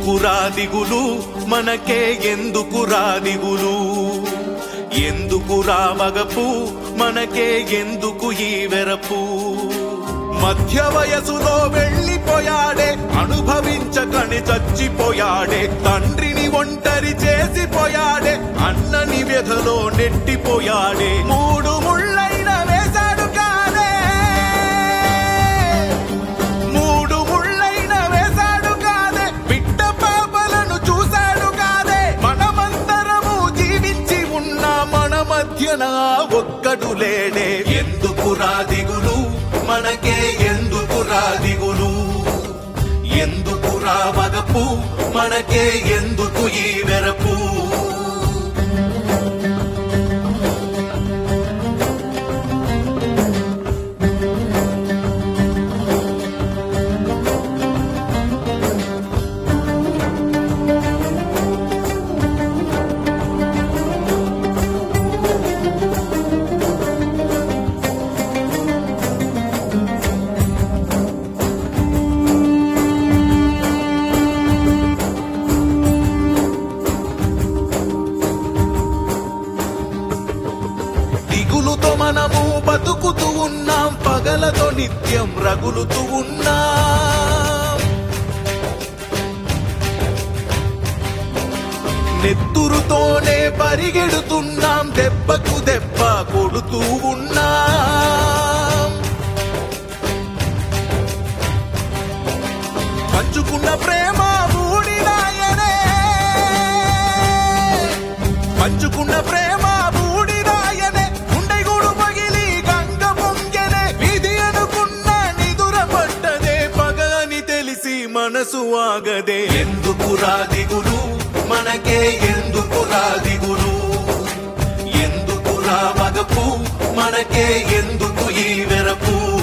ఎందుకురా దిగులు మనకే ఎందుకురా దిగులు ఎందుకురా వగపు మనకే ఎందుకు ఈ వెరపు మధ్య వయసులో వెళ్ళిపోయాడే అనుభవించకని చచ్చిపోయాడే తండ్రిని ఒంటరి చేసిపోయాడే అన్నని వ్యధలో నెట్టిపోయాడే మూడు ముళ్ళైన వేశాడు కాదే మూడు ముళ్ళైన వేశాడు కాదే బిడ్డ పాపలను చూశాడు కాదే మనమందరము జీవించి ఉన్న మన మధ్యన ఒక్కడు లేడే ఎందుకు దిగులు మనకే ఎందుకు దిగులు ఎందుకు వగపు మనకే ఎందుకు ఈ వెరపు దిగులుతో మనము బతుకుతూ ఉన్నాం పగలతో నిత్యం రగులుతూ ఉన్నాం నెత్తురుతోనే పరిగెడుతున్నాం దెబ్బకు దెబ్బ కొడుతూ ఉన్నాం పంచుకున్న ప్రేమ బూడిదాయనే పంచుకున్న ప్రేమ బూడిదాయనే గుండెగూడు పగిలి గంగ పొంగెనే విధి అనుకున్న నిదుర పడ్డదే పగ అని తెలిసి మనసు ఆగదే ఎందుకు దిగులు మనకే ఎందుకు దిగులు ఎందుకు వగపు మనకే ఎందుకు ఈ వెరపు